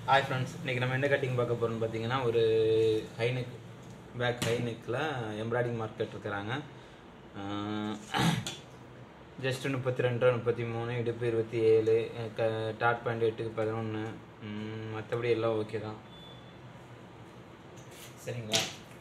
hi friends இன்றைக்கி நம்ம என்ன கட்டிங் பார்க்க போகிறோம்னு பார்த்தீங்கன்னா ஒரு ஹைநெக் பேக் ஹைநெக்கில் எம்ப்ராய்டிங் மார்க்கெட் இருக்கிறாங்க ஜஸ்ட் முப்பத்தி ரெண்டு முப்பத்தி மூணு இடுப்பு இருபத்தி ஏழு க டாட் பாயிண்ட் எட்டுக்கு பதினொன்று மற்றபடி எல்லாம் ஓகே தான் சரிங்களா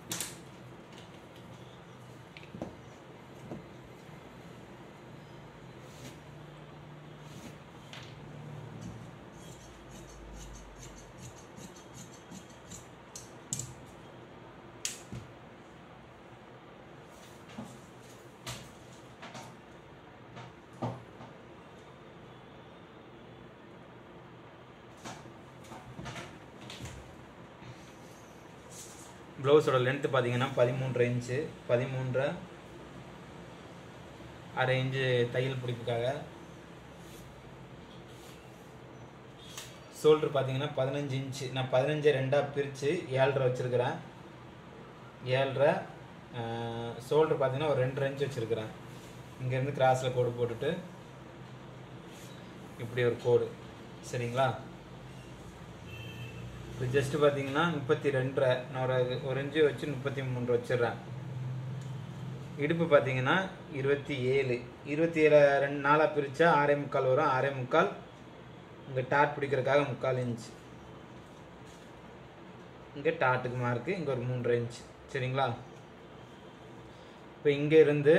ப்ளவுஸோட லென்த்து பார்த்தீங்கன்னா பதிமூன்றரை இன்ச்சு பதிமூன்றரை அரை இன்ச்சு தையல் பிடிப்புக்காக ஷோல்டர் பார்த்தீங்கன்னா பதினஞ்சு இன்ச்சு நான் பதினஞ்சு ரெண்டாக பிரித்து ஏழ்ரை வச்சுருக்கிறேன் ஏழ்ரை ஷோல்டர் பார்த்தீங்கன்னா ஒரு ரெண்டரை இன்ச் வச்சுருக்கிறேன் இங்கேருந்து கிராஸில் கோடு போட்டுட்டு இப்படி ஒரு கோடு சரிங்களா இப்போ ஜஸ்ட் பார்த்தீங்கன்னா முப்பத்தி ரெண்டரை நான் ஒரு ஒரு இன்ச்சு வச்சு முப்பத்தி மூன்று வச்சிடுறேன் இடுப்பு பார்த்தீங்கன்னா இருபத்தி ஏழு இருபத்தி ஏழு ரெண்டு நாளாக பிரித்தா ஆறே முக்கால் வரும் ஆறே முக்கால் இங்கே டாட் பிடிக்கிறதுக்காக முக்கால் இன்ச் இங்கே டாட்டுக்கு மார்க்கு இங்கே ஒரு மூன்றரை இன்ச் சரிங்களா இப்போ இங்கே இருந்து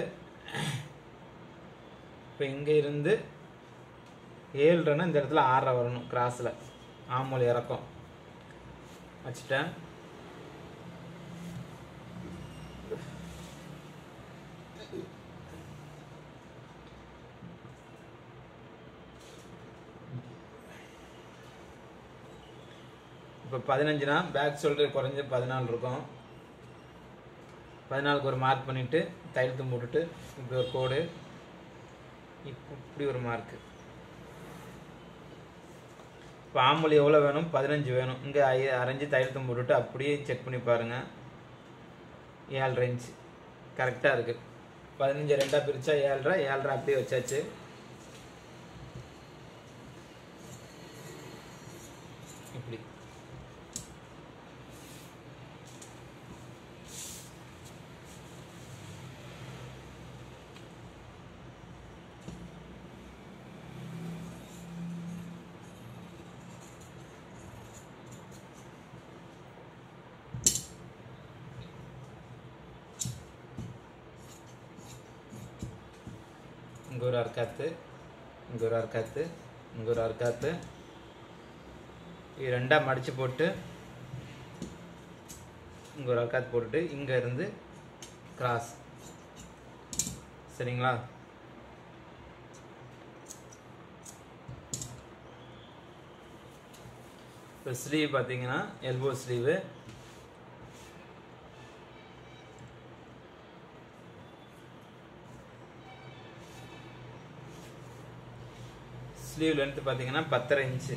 இப்போ இங்கே இருந்து ஏழ்ரைன்னா இந்த இடத்துல ஆறரை வரணும் கிராஸில் ஆமூல் இறக்கம் வச்சுட்டேன் இப்போ பதினஞ்சுனா பேக் ஷோல்டர் குறைஞ்ச பதினாலு இருக்கும் பதினாலுக்கு ஒரு மார்க் பண்ணிவிட்டு தையலுத்து போட்டுட்டு இப்படி ஒரு கோடு இப்போ இப்படி ஒரு மார்க்கு இப்போ ஆம்பல் எவ்வளோ வேணும் பதினஞ்சு வேணும் இங்கே ஐ அரைஞ்சு தையலுத்தம் போட்டுட்டு அப்படியே செக் பண்ணி பாருங்கள் ஏழரை இன்ச் கரெக்டாக இருக்குது பதினஞ்சு ரெண்டாக பிரித்தா ஏழரை ஏழரை அப்படியே வச்சாச்சு இப்படி இங்கே ஒரு அர்க்காத்து இங்கே ஒரு அர்க்காத்து இங்கே ஒரு அர்க்காத்து இது ரெண்டாக மடித்து போட்டு இங்கே ஒரு அர்க்காத்து போட்டுட்டு இங்கே இருந்து கிராஸ் சரிங்களா இப்போ ஸ்லீவ் பார்த்தீங்கன்னா எல்போ ஸ்லீவு ஸ்லீவ் லென்த் பார்த்தீங்கன்னா பத்தரை இன்ச்சு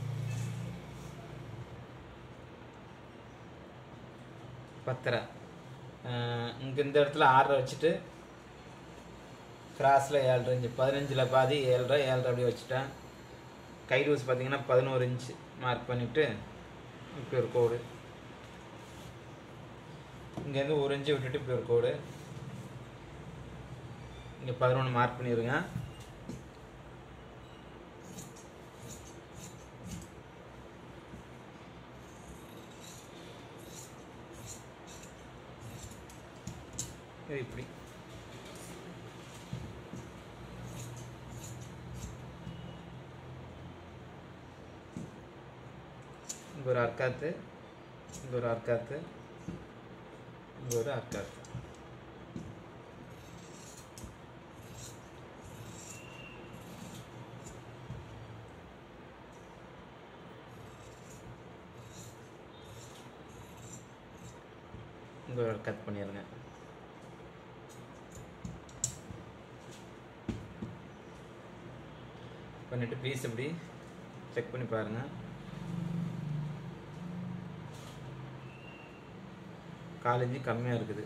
பத்தரை இங்கே இந்த இடத்துல ஆறரை வச்சுட்டு கிராஸில் ஏழரை இன்ச்சு பதினஞ்சில் பாதி ஏழரை ஏழரை அப்படி வச்சுட்டேன் கை லூஸ் பார்த்தீங்கன்னா பதினோரு இன்ச்சு மார்க் பண்ணிவிட்டு இப்படி ஒரு கோடு இங்கேருந்து ஒரு இன்ச்சு விட்டுட்டு இப்படி ஒரு கோடு இங்கே பதினொன்று மார்க் பண்ணிடுங்க இது இப்படி இங்கே ஒரு அர்க்காத்து இங்கே ஒரு அர்க்காத்து இங்கே ஒரு அர்க்காத்து இங்கே ஒரு அர்க்காத் பண்ணிடுங்க பண்ணிவிட்டு பீஸ் எப்படி செக் பண்ணி பாருங்கள் காலேஜ் கம்மியாக இருக்குது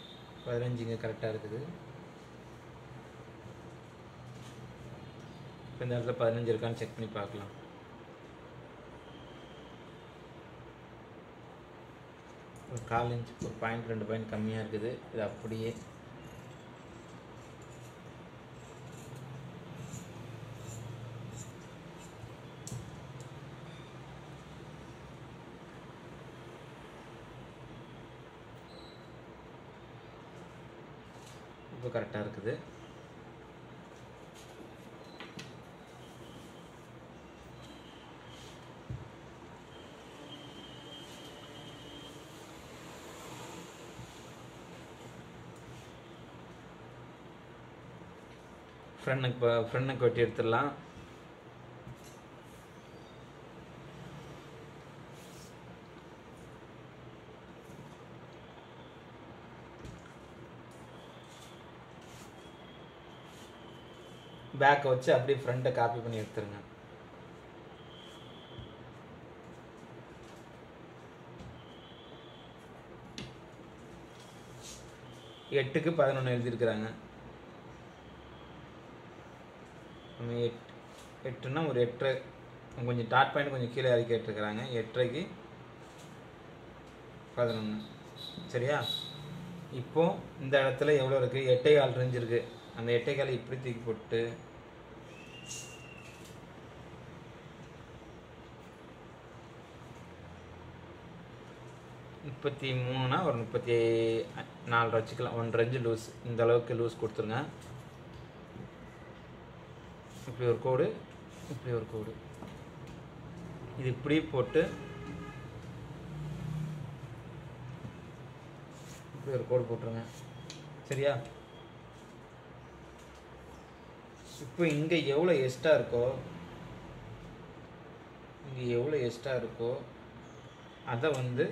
பதினஞ்சுங்க கரெக்டாக இருக்குது இப்போ இந்த இடத்துல பதினஞ்சு இருக்கான்னு செக் பண்ணி பார்க்கலாம் ஒரு கால் இன்ச் ஒரு பாயிண்ட் ரெண்டு பாயிண்ட் கம்மியாக இருக்குது இது அப்படியே இப்போ கரெக்டாக இருக்குது ஃப்ரெண்டுக்கு இப்போ ஃப்ரெண்டுக்கு வெட்டி எடுத்துடலாம் பேக்கை வச்சு அப்படியே ஃப்ரண்ட்டை காப்பி பண்ணி எடுத்துருங்க எட்டுக்கு பதினொன்று எழுதியிருக்கிறாங்க நம்ம எட் எட்டுன்னா ஒரு எட்டரை கொஞ்சம் டாட் பாயிண்ட் கொஞ்சம் கீழே இறக்கி கேட்டிருக்கிறாங்க எட்டரைக்கு பதினொன்று சரியா இப்போ இந்த இடத்துல எவ்வளோ இருக்குது எட்டை கால் ரேஞ்ச் இருக்குது அந்த எட்டை காலை இப்படி தூக்கி போட்டு முப்பத்தி மூணுனா ஒரு முப்பத்தி நாலு வச்சுக்கலாம் ஒன்றரை ரேஞ்சு லூஸ் இந்த அளவுக்கு லூஸ் கொடுத்துருங்க இப்படி ஒரு கோடு இப்படி ஒரு கோடு இது இப்படி போட்டு இப்படி ஒரு கோடு போட்டுருங்க சரியா இப்போ இங்கே எவ்வளோ எக்ஸ்ட்ரா இருக்கோ இங்கே எவ்வளோ எக்ஸ்ட்ரா இருக்கோ அதை வந்து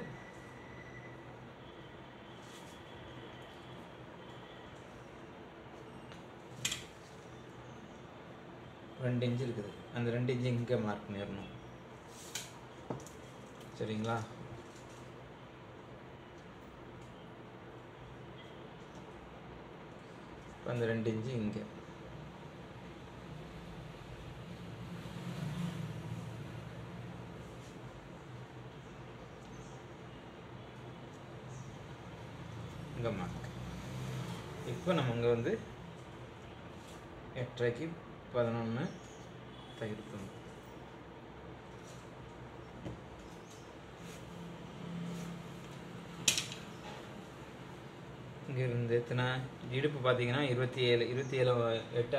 ரெண்டு இன்ச்சு இருக்குது அந்த ரெண்டு இன்ச்சு இங்கே மார்க் பண்ணிடணும் சரிங்களா இப்போ அந்த ரெண்டு இன்ச்சு இங்கே இங்கே மார்க் இப்போ நம்ம இங்கே வந்து எட்டரைக்கு பதினொன்று தயிர் துண்டு இங்கே இருந்து எத்தனை இடுப்பு பார்த்தீங்கன்னா இருபத்தி ஏழு இருபத்தி ஏழு எட்டா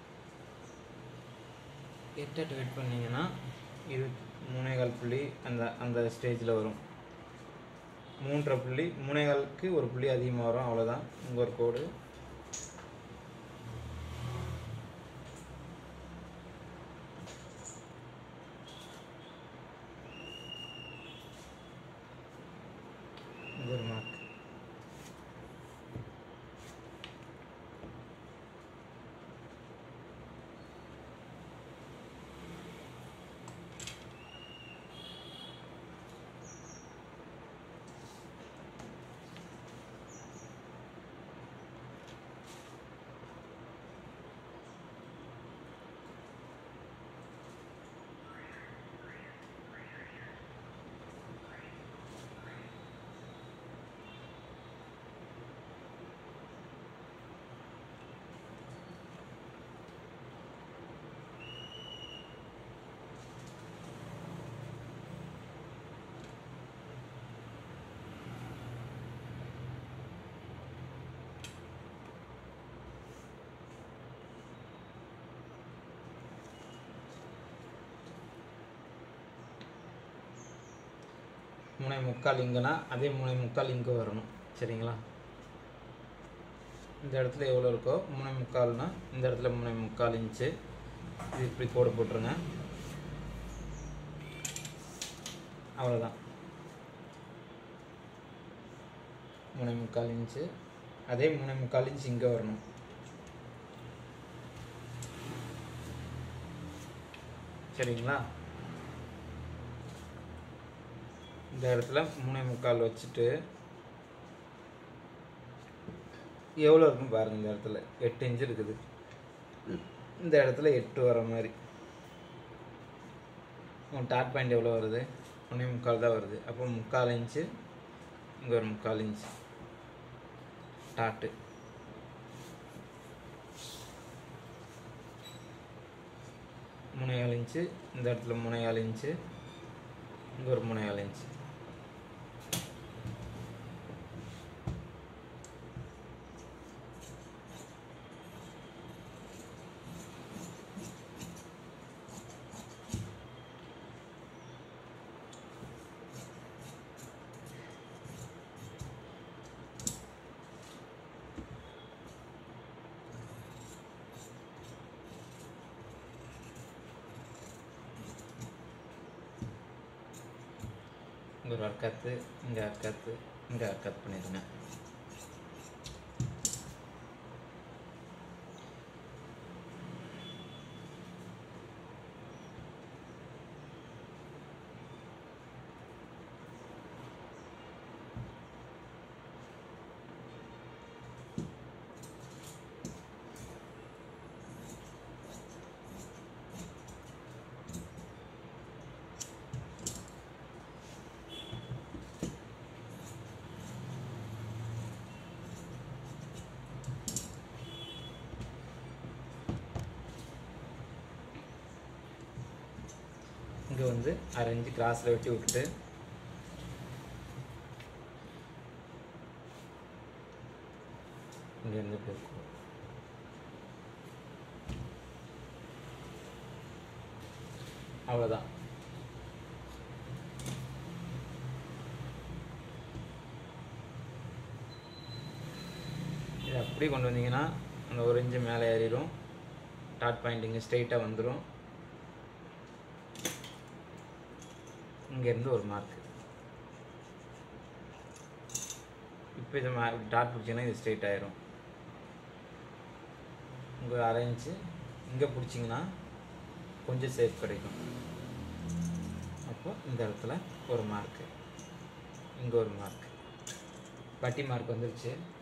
எட்டு எட்டு வெயிட் பண்ணிங்கன்னா இருபத்தி மூணே கால் புள்ளி அந்த அந்த ஸ்டேஜில் வரும் மூன்றரை புள்ளி மூணே காலுக்கு ஒரு புள்ளி அதிகமாக வரும் அவ்வளோதான் இங்கே ஒரு கோடு இங்க ஒரு மார்க் மூணே முக்கால் இங்கேனா அதே மூணே முக்கால் இங்கே வரணும் சரிங்களா இந்த இடத்துல எவ்வளோ இருக்கோ மூணே முக்கால்னா இந்த இடத்துல மூணே முக்கால் இன்ச்சு இது இப்படி கோடு போட்டுருங்க அவ்வளோதான் மூணே முக்கால் இன்ச்சு அதே மூணே முக்கால் இன்ச்சு இங்கே வரணும் சரிங்களா இந்த இடத்துல மூணே முக்கால் வச்சுட்டு எவ்வளோ இருக்கும் பாருங்க இந்த இடத்துல எட்டு இன்ச்சு இருக்குது இந்த இடத்துல எட்டு வர மாதிரி உன் டாட் பாயிண்ட் எவ்வளோ வருது ஒன்றே முக்கால் தான் வருது அப்போ முக்கால் இன்ச்சு இங்கே ஒரு முக்கால் இன்ச்சு டாட்டு முனையால் இன்ச்சு இந்த இடத்துல முனையால் இன்ச்சு இங்கே ஒரு முனையால் இன்ச்சு இங்கே ஒரு அர்க்காத்து இங்கே அர்க்காத்து இங்கே அர்க்காத்து பண்ணிடுங்க இங்கே வந்து அரை இன்ச்சு கிராஸில் வெட்டி விட்டுட்டு இங்கேருந்து போயிருக்கோம் அவ்வளோதான் இது அப்படியே கொண்டு வந்தீங்கன்னா அந்த ஒரு இன்ச்சு மேலே ஏறிடும் டாட் பாயிண்ட் இங்கே ஸ்ட்ரைட்டாக வந்துடும் இங்கேருந்து ஒரு மார்க் இப்போ இது மா டாட் பிடிச்சிங்கன்னா இது ஸ்ட்ரைட் ஆயிரும் இங்கே அரை இன்ச்சு இங்கே பிடிச்சிங்கன்னா கொஞ்சம் சேஃப் கிடைக்கும் அப்போ இந்த இடத்துல ஒரு மார்க்கு இங்கே ஒரு மார்க் பட்டி மார்க் வந்துருச்சு